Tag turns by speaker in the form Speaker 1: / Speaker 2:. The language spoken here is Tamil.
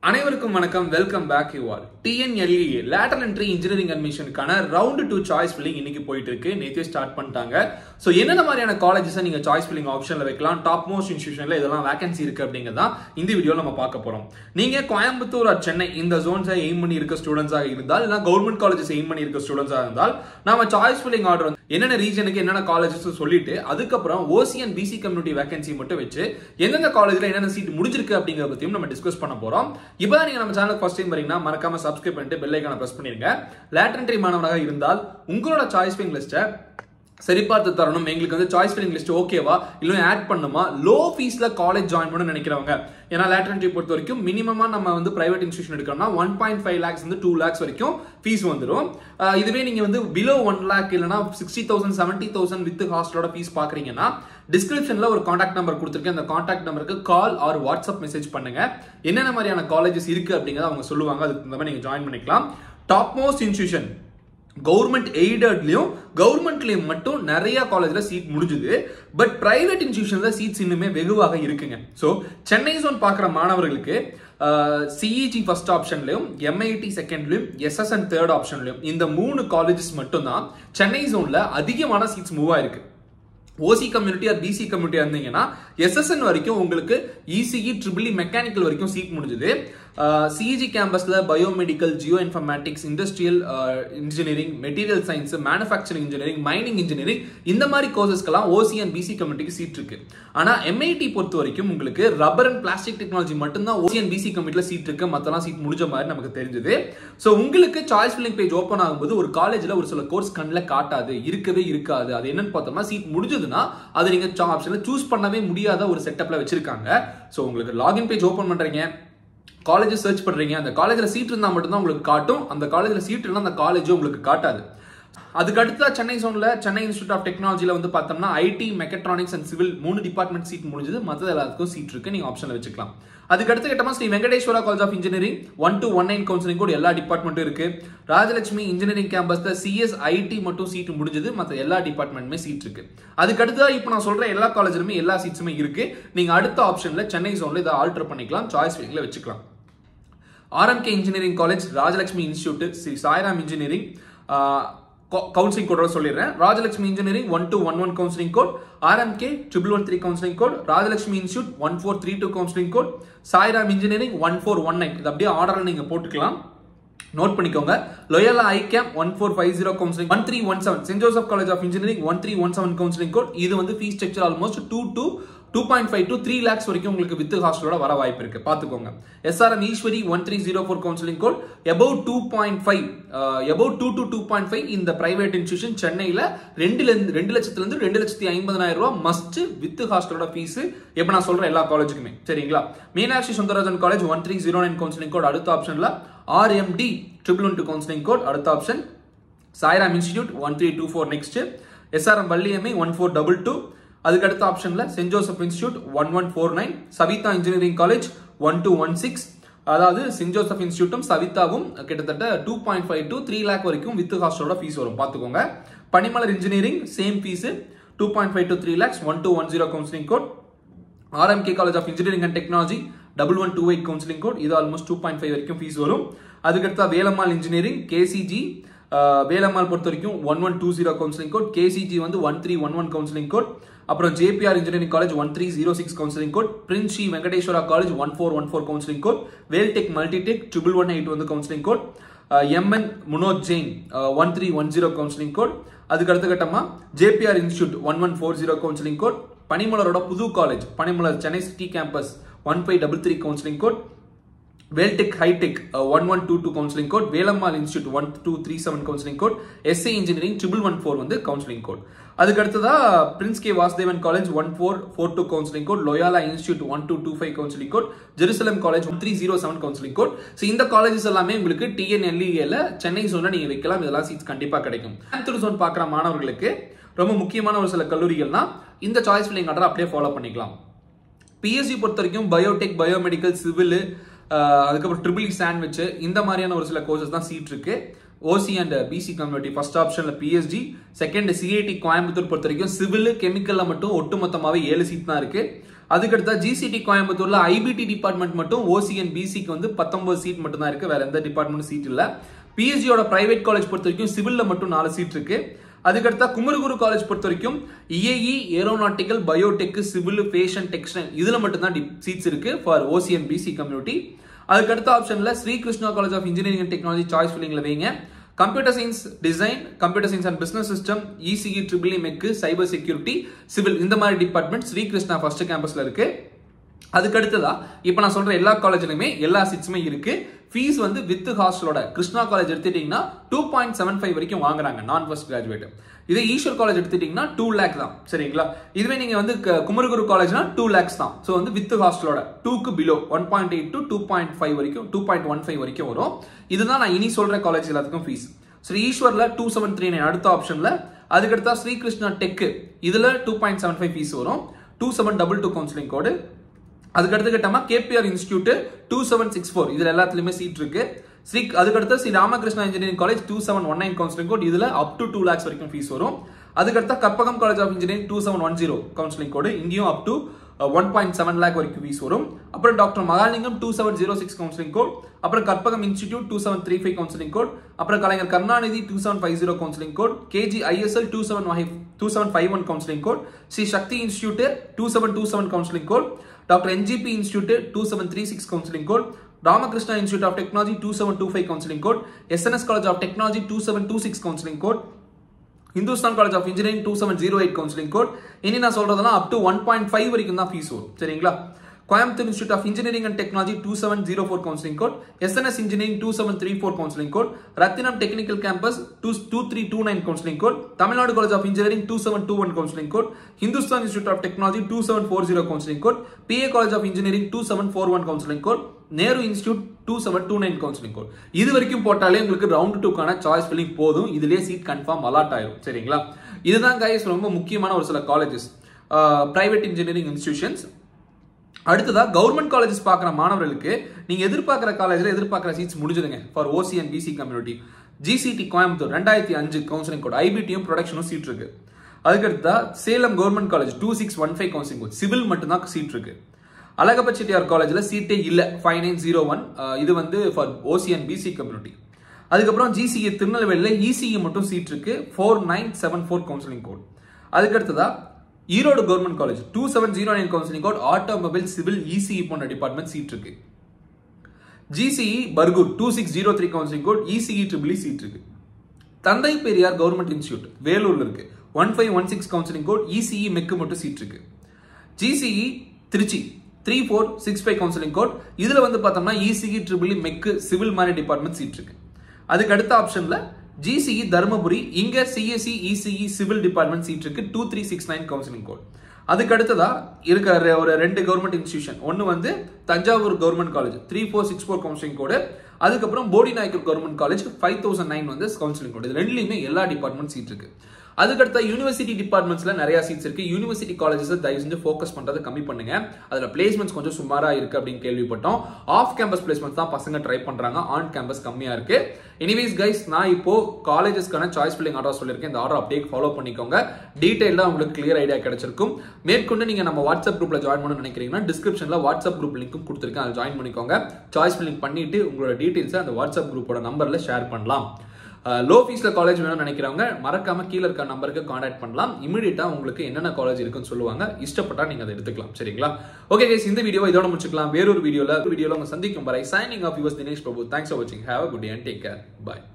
Speaker 1: அனைவருக்கும் வணக்கம் welcome back you all TNLE lateral entry engineering அட்மிஷனுக்கான ரவுண்ட் டூ சாய்ஸ் ஃபில்லிங் இன்னைக்கு போயிட்டு இருக்கு நேற்றே ஸ்டார்ட் பண்ணிட்டாங்க ஸோ என்னென்ன மாதிரியான காலேஜஸ் நீங்க சாய்ஸ் ஃபில்லிங் ஆப்ஷன்ல வைக்கலாம் டாப் மோஸ்ட் இன்ஸ்டியூஷன்ல இதெல்லாம் வேகன்சி இருக்கு அப்படிங்கிறதா இந்த வீடியோ நம்ம பார்க்க போறோம் நீங்க கோயம்புத்தூர் or சென்னை இந்த ஜோன்ஸை எய்ம் பண்ணி இருக்க ஸ்டூடெண்ட்ஸாக இருந்தால் இல்லை கவர்மெண்ட் காலேஜஸ் எய்ம் பண்ணி இருக்க ஸ்டூடெண்ட்ஸாக இருந்தால் நம்ம சாய்ஸ் ஃபில்லிங் ஆர்டர் வந்து என்னென்ன ரீஜனுக்கு என்னென்ன காலேஜஸ் சொல்லிட்டு அதுக்கப்புறம் OC and BC community vacancy மட்டும் வச்சு எந்தெந்த காலேஜ்ல என்னென்ன சீட் முடிஞ்சிருக்கு அப்படிங்கறத பத்தியும் நம்ம டிஸ்கஸ் பண்ண போறோம் இப்பதான் நீங்க நம்ம சேனல் ஃபர்ஸ்ட் டைம் வரீங்கன்னா மறக்காம சப்ஸ்கிரைப் பண்ணிட்டு பெல் ஐக்கான பிரஸ் பண்ணிருங்க லேட்டர் என்ட்ரி மாணவனாக இருந்தால் உங்களோட சாய்ஸ் ஃபில்லிங் லிஸ்ட்டை சரிபார்த்து தரணும் எங்களுக்கு வந்து சாய்ஸ் ஃபில்லிங் லிஸ்ட் ஓகேவா இல்லை ஆட் பண்ணுமா லோ ஃபீஸ்ல காலேஜ் ஜாயின் பண்ண நினைக்கிறவங்க ஏன்னா லேட்டர் என்ட்ரி பொறுத்த வரைக்கும் மினிமமா நம்ம வந்து பிரைவேட் இன்ஸ்டியூஷன் எடுக்கணும்னா ஒன் பாயிண்ட் ஃபைவ் லேக்ஸ் வந்து டூ லேக்ஸ் வரைக்கும் ஃபீஸ் வந்துடும் அஹ் இதுவே நீங்க வந்து பிலோ ஒன் லேக் இல்லைனா sixty thousand seventy thousand with ஹாஸ்டலோட ஃபீஸ் பாக்குறீங்கன்னா டிஸ்கிரிப்ஷன்ல ஒரு காண்டாக்ட் நம்பர் கொடுத்துருக்கேன் அந்த காண்டாக்ட் நம்பருக்கு கால் ஆர் வாட்ஸ்அப் மெசேஜ் பண்ணுங்க என்னென்ன மாதிரியான காலேஜஸ் இருக்கு அப்படிங்கறத அவங்க சொல்லுவாங்க அதுக்கு தகுந்த மாதிரி நீங்க ஜாயின் பண்ணிக்கலாம் டாப் மோஸ்ட் இன்ஸ்டியூஷன் கவர்மெண்ட் எய்டட்லயும் கவர்மெண்ட்லயும் மட்டும் நிறைய காலேஜ்ல சீட் முடிஞ்சுது பட் பிரைவேட் இன்ஸ்டியூஷன்ல சீட்ஸ் இன்னுமே வெகுவாக இருக்குங்க ஸோ சென்னை ஜோன் பார்க்குற மாணவர்களுக்கு சிஇஜி ஃபர்ஸ்ட் ஆப்ஷன்லயும் எம்ஐடி செகண்ட்லயும் எஸ்எஸ்என் தேர்ட் ஆப்ஷன்லயும் இந்த மூணு காலேஜஸ் மட்டும்தான் சென்னை ஜோன்ல அதிகமான சீட்ஸ் மூவ் ஆயிருக்கு OC community or BC community இருந்தீங்கன்னா எஸ்எஸ்என் வரைக்கும் உங்களுக்கு இசிஇ ட்ரிபிள் மெக்கானிக்கல் வரைக்கும் சீட் முடிஞ்சது சிஇஜி கேம்பஸ்ல biomedical geo informatics industrial engineering material science manufacturing engineering mining engineering இந்த மாதிரி கோர்சஸ்க்கெல்லாம் ஓசி அண்ட் பிசி கம்யூனிட்டிக்கு சீட் இருக்கு ஆனா எம்ஐடி பொறுத்த வரைக்கும் உங்களுக்கு ரப்பர் அண்ட் பிளாஸ்டிக் டெக்னாலஜி மட்டும்தான் ஓசி அண்ட் பிசி கம்யூனிட்டில சீட் இருக்கு மத்தெல்லாம் சீட் முடிஞ்ச மாதிரி நமக்கு தெரிஞ்சது ஸோ உங்களுக்கு சாய்ஸ் ஃபில்லிங் பேஜ் ஓப்பன் ஆகும்போது ஒரு காலேஜ்ல ஒரு சில கோர்ஸ் கண்ணில் காட்டாது இருக்கவே இருக்காது அது என்னன்னு பார்த்தோம்னா சீட் முடிஞ்சதுன்னா அதை நீங்க ஆப்ஷன்ல சூஸ் பண்ணவே முடியாத ஒரு செட்டப்ல வச்சிருக்காங்க ஸோ உங்களுக்கு லாகின் பேஜ் ஓப்பன் பண்றீங்க காலேஜ் சர்ச் பண்றீங்க அந்த காலேஜ்ல சீட் இருந்தா மட்டும்தான் உங்களுக்கு காட்டும் அந்த காலேஜ்ல சீட் இருந்தா அந்த காலேஜ் உங்களுக்கு காட்டாது அதுக்கு அடுத்தா சென்னை ஜோன்ல சென்னை இன்ஸ்டியூட் ஆஃப் டெக்னாலஜில வந்து பார்த்தோம்னா ஐடி மெக்கட்ரானிக்ஸ் அண்ட் சிவில் மூணு டிபார்ட்மெண்ட் சீட் முடிஞ்சது மற்றது எல்லாத்துக்கும் சீட் இருக்கு நீங்க ஆப்ஷன்ல வச்சுக்கலாம் அதுக்கு அடுத்த கட்டமா Sri Venkateswara college of engineering one two one nine counselling கூட எல்லா டிபார்ட்மெண்ட்டும் இருக்கு ராஜலட்சுமி இன்ஜினியரிங் கேம்பஸ்ல சிஎஸ் ஐடி மட்டும் சீட் முடிஞ்சது மற்ற எல்லா டிபார்ட்மெண்ட்டுமே சீட் இருக்கு அதுக்கு அடுத்தா இப்போ நான் சொல்ற எல்லா காலேஜ்லுமே எல்லா சீட்ஸுமே இருக்கு நீங்க அடுத்த ஆப்ஷன்ல சென்னை ஜோன்ல இதை ஆல்டர் பண்ணிக்கலாம் சாய்ஸ் ஃபில்லிங்ல வச்சுக்கலாம் RMK engineering college Rajalakshmi institute Sri Sairam engineering counselling கோடோட சொல்லிடுறேன் Rajalakshmi engineering one two one one counselling code RMK triple one three counselling code Rajalakshmi institute one four three two counselling code Sairam engineering one four one nine இது அப்படியே ஆர்டரில் நீங்கள் போட்டுக்கலாம் நோட் பண்ணிக்கோங்க Loyola ICAM one four five zero counselling one three one seven saint Joseph college of engineering one three one seven counselling code இது வந்து fees structure almost two two two point five to three lakhs வரைக்கும் உங்களுக்கு வித் ஹாஸ்டலோட வர வாய்ப்பு இருக்கு பாத்துக்கோங்க SRM Eswari one three zero four counselling code above two point five above two to two point five இந்த பிரைவேட் இன்ஸ்டியூஷன் சென்னையில ரெண்டுல இருந்து ரெண்டு லட்சத்துல இருந்து ரெண்டு லட்சத்தி ஐம்பதாயிரம் ரூபாய் மஸ்ட் வித் ஹாஸ்டலோட ஃபீஸ் இப்ப நான் சொல்ற எல்லா காலேஜுக்குமே சரிங்களா Meenakshi Sundararajan college one three zero nine counselling code அடுத்த ஆப்ஷன்ல RMD triple one two counselling code அடுத்த option Sairam institute one three two four next SRM Valliammai one four double two அதுக்கு அடுத்த ஆப்ஷன்ல saint Joseph institute one one four nine Savitha engineering college one two one six அதாவது சென்ட் ஜோசப் இன்ஸ்டியூட்டும் சவிதாவும் கிட்டத்தட்ட two point five to three lakh வரைக்கும் வித் ஹாஸ்டலோட ஃபீஸ் வரும் பார்த்துக்கோங்க Panimalar engineering same fees two point five to three lakhs one two one zero counselling code RMK college of engineering and technology double one two eight counselling code இது ஆல்மோஸ்ட் டூ பாயிண்ட் ஃபைவ் வரைக்கும் ஃபீஸ் வரும் அதுக்கடுத்தா வேலம்மாள் இன்ஜினியரிங் கேசிஜி வேலம்மாள் பொறுத்த வரைக்கும் one one two zero counselling code KCG வந்து one three one one counselling code அப்புறம் JPR engineering college one three zero six counselling code Prince Sri Venkateswara college one four one four counselling code Veltech multitech triple one eight வந்து கவுன்சிலிங் கோட் எம்என் முனோஜ் Jain one three one zero counselling code அதுக்கு அடுத்த கட்டமா JPR institute one one four zero counselling code பனிமலரோட புது college Panimalar Chennai city campus one five double three counselling code Veltech hitech one one two two counselling code Velammal institute one two three seven counselling code SA engineering triple one four வந்து கவுன்சிலிங் கோட் அதுக்கு அடுத்ததா Prince K Vasudevan college one four four two counselling code Loyola institute one two two five counselling code Jerusalem college one three zero seven counselling code so இந்த காலேஜஸ் எல்லாமே உங்களுக்கு டிஎன்எல்இஏல சென்னை ஜோன்ல நீங்க வைக்கலாம் இதெல்லாம் சீட்ஸ் கண்டிப்பா கிடைக்கும் கோயம்புத்தூர் ஜோன் பார்க்குற மாணவர்களுக்கு ரொம்ப முக்கியமான ஒரு சில கல்லூரிகள்னா இந்த சாய்ஸ் ஃபில்லிங் ஆர்டர் அப்படியே ஃபாலோ பண்ணிக்கலாம் பிஎஸ்சி பொறுத்த வரைக்கும் பயோடெக் பயோமெடிக்கல் சிவில் அதுக்கப்புறம் ட்ரிபிள் சாண்ட்விச் இந்த மாதிரியான ஒரு சில கோர்சஸ் தான் சீட் இருக்கு OC and BC community first ஆப்ஷன்ல பிஎஸ்ஜி செகண்ட் சிஐடி கோயம்புத்தூர் பொறுத்த வரைக்கும் சிவில் கெமிக்கல்ல மட்டும் ஒட்டுமொத்தமாவே ஏழு சீட் தான் இருக்கு அதுக்கடுத்தா ஜிசிடி கோயம்புத்தூர்ல ஐபிடி டிபார்ட்மெண்ட் மட்டும் ஓசிஎன் பிசிக்கு வந்து பத்தொன்பது சீட் மட்டும் தான் இருக்கு வேற எந்த டிபார்ட்மெண்ட் சீட் இல்ல பிஎஸ்ஜியோட பிரைவேட் காலேஜ் பொறுத்த வரைக்கும் சிவில்ல மட்டும் நாலு சீட் இருக்கு அதுக்கடுத்தா குமரகுரு காலேஜ் பொறுத்த வரைக்கும் EAE aeronautical biotech civil fashion textile இதுல மட்டும் தான் சீட்ஸ் இருக்கு ஃபார் ஓசிஎன் பிசி கம்யூனிட்டி அதுக்கடுத்த ஆப்ஷன்ல Sri Krishna college of engineering and technology choice ஃபில்லிங்ல வைங்க computer science design computer science and business system ECE triple mech cyber security civil இந்த மாதிரி டிபார்ட்மெண்ட் ஸ்ரீ கிருஷ்ணா ஃபர்ஸ்ட் கேம்பஸ்ல இருக்கு அதுக்கு அடுத்ததா இப்போ நான் சொல்ற எல்லா காலேஜ்லயுமே எல்லா சீட்ஸுமே இருக்கு ஃபீஸ் வந்து வித் ஹாஸ்டலோட கிருஷ்ணா காலேஜ் எடுத்துட்டீங்கன்னா டூ பாயிண்ட் செவன் ஃபைவ் வரைக்கும் வாங்குறாங்க நான் ஃபர்ஸ்ட் கிராஜுவேட் இதே ஈஸ்வர் காலேஜ் எடுத்துட்டீங்கன்னா டூ லேக் தான் சரிங்களா இதுவே நீங்க வந்து க- குமரகுரு காலேஜ்னா டூ லேக்ஸ் தான் ஸோ வந்து வித் ஹாஸ்டலோட டூக்கு below one point eight to two point five வரைக்கும் டூ பாயிண்ட் ஒன் ஃபைவ் வரைக்கும் வரும் இதுதான் நான் இனி சொல்ற காலேஜ் எல்லாத்துக்கும் ஃபீஸ் ஸ்ரீ ஈஸ்வர்ல டூ செவன் த்ரீ நைன் அடுத்த ஆப்ஷன்ல அதுக்கடுத்தா ஸ்ரீ கிருஷ்ணா டெக் இதுல two point seven five fees வரும் two seven double two counselling code அதுக்கடுத்து கேட்டோமா KPR institute two seven six four இதுல எல்லாத்துலயுமே சீட் இருக்கு ஸ்ரீ அதுக்கடுத்து Sri Ramakrishna engineering college two seven one nine counselling code இதுல அப் டு டூ லேக்ஸ் வரைக்கும் ஃபீஸ் வரும் அதுக்கடுத்து Karpagam college of engineering two seven one zero counselling code இங்கேயும் up to one point seven lakh வரைக்கும் ஃபீஸ் வரும் அப்புறம் doctor Mahalingam two seven zero six counselling code அப்புறம் Karpagam institute two seven three five counselling code அப்புறம் Kalaignar Karunanidhi two seven five zero counselling code KG ISL two seven two seven five one counselling code Sri Sakthi institute two seven two seven counselling code doctor NGP institute two seven three six counselling code Ramakrishna institute of technology two seven two five counselling code SNS college of technology two seven two six counselling code Hindustan college of engineering two seven zero eight counselling code இனி நான் சொல்றதெல்லாம் up to one point five வரைக்கும் தான் ஃபீஸ் வரும் சரிங்களா Coimbatore institute of engineering and technology two seven zero four counselling code SNS engineering two seven three four counselling code Rathinam technical campus two two three two nine counselling code Tamil Nadu college of engineering two seven two one counselling code Hindustan institute of technology two seven four zero counselling code PA college of engineering two seven four one counselling code Nehru institute two seven two nine counselling code இது வரைக்கும் போட்டாலே உங்களுக்கு ரவுண்ட் டூக்கான சாய்ஸ் ஃபில்லிங் போதும் இதுலயே சீட் கன்ஃபார்ம் அலாட் ஆயிரும் சரிங்களா இதுதான் கைஸ் ரொம்ப முக்கியமான ஒரு சில காலேஜஸ் பிரைவேட் இன்ஜினியரிங் இன்ஸ்டிடியூஷன்ஸ் அடுத்ததா கவர்மெண்ட் காலேஜஸ் பார்க்குற மாணவர்களுக்கு நீங்க எதிர்பார்க்குற காலேஜில் எதிர்பார்க்குற சீட்ஸ் முடிஞ்சுதுங்க for OC and BC community GCT Coimbatore ரெண்டாயிரத்தி அஞ்சு கவுன்சிலிங் கோட் ஐபிடியும் ப்ரொடக்ஷனும் சீட் இருக்கு அதுக்கடுத்தா Salem government college two six one five counselling code civil மட்டும்தான் சீட் இருக்கு அழகப்ப செட்டியார் காலேஜில் சீட்டே இல்லை ஃபைவ் நைன் ஜீரோ ஒன் இது வந்து for OC and BC community அதுக்கப்புறம் ஜிசிஏ திருநெல்வேலியில் இசிஇ மட்டும் சீட் இருக்கு four nine seven four counselling code அதுக்கடுத்ததா Erode government college two seven zero nine counselling code automobile civil ECE போன்ற டிபார்ட்மெண்ட் சீட் இருக்கு GCE Bargur two six zero three counselling code ECE triple seat இருக்கு தந்தை பெரியார் கவர்மெண்ட் இன்ஸ்டியூட் வேலூர்ல இருக்கு one five one six counselling code ECE mech மட்டும் சீட் இருக்கு GCE Trichy three four six five counselling code இதுல வந்து பார்த்தோம்னா இசிஇ ட்ரிபிள் மெக்கு சிவில் மாதிரி டிபார்ட்மெண்ட் சீட் இருக்கு அதுக்கு அடுத்த ஆப்ஷன்ல ஜிசிஇ தருமபுரி இங்க CSE ECE civil department seat இருக்கு two three six nine counselling code அதுக்கு அடுத்ததா இருக்கிற ஒரு ரெண்டு கவர்மெண்ட் இன்ஸ்டியூஷன் ஒன்னு வந்து Thanjavur government college three four six four counselling code அதுக்கப்புறம் Bodi Nayakkar government college five thousand nine வந்து கவுன்சிலிங் கோடு இது ரெண்டுலையுமே எல்லா டிபார்ட்மெண்ட் சீட் இருக்கு அதுக்கடுத்த யூனிவர்சிட்டி டிபார்ட்மெண்ட்ஸ்ல நிறைய சீட்ஸ் இருக்கு யூனிவர்சிட்டி காலேஜஸ் தயவு செஞ்சு ஃபோக்கஸ் பண்றதை கம்மி பண்ணுங்க அதுல பிளேஸ்மெண்ட்ஸ் கொஞ்சம் சுமாரா இருக்கு அப்படின்னு கேள்விப்பட்டோம் ஆஃப் கேம்பஸ் பிளேஸ்மெண்ட்ஸ் தான் பசங்க ட்ரை பண்றாங்க ஆன் கேம்பஸ் கம்மியா இருக்கு எனிவேஸ் கைஸ் நான் இப்போ காலேஜஸ்க்கான சாய்ஸ் ஃபில்லிங் ஆர்டர் சொல்லியிருக்கேன் இந்த ஆர்டர் அப்படியே ஃபாலோ பண்ணிக்கோங்க டீடைல்டா உங்களுக்கு கிளியர் ஐடியா கிடைச்சிருக்கும் மேற்கொண்டு நீங்க நம்ம வாட்ஸ்அப் குரூப்ல ஜாயின் பண்ண நினைக்கிறீங்கன்னா டிஸ்கிரிப்ஷன்ல வாட்ஸ்அப் குரூப் லிங்க்கும் கொடுத்துருக்கேன் அதை ஜாயின் பண்ணிக்கோங்க சாய்ஸ் ஃபில்லிங் பண்ணிட்டு உங்களோட டீடைல்ஸை அந்த வாட்ஸ்அப் குரூப்போட நம்பர்ல ஷேர் பண்ணலாம் லோ ஃபீஸ்ல காலேஜ் வேணும்னு நினைக்கிறவங்க மறக்காம கீழே இருக்க நம்பருக்கு காண்டாக்ட் பண்ணலாம் இமீடியட்டா உங்களுக்கு என்னென்ன காலேஜ் இருக்குன்னு சொல்லுவாங்க இஷ்டப்பட்டா நீங்க அதை எடுத்துக்கலாம் சரிங்களா ஓகே கைஸ் இந்த வீடியோ இதோட முடிச்சுக்கலாம் வேறொரு வீடியோல வீடியோல உங்க சந்திக்கும் வரை signing off yours Dinesh Prabhu thanks for வாட்சிங் have a good day and take care by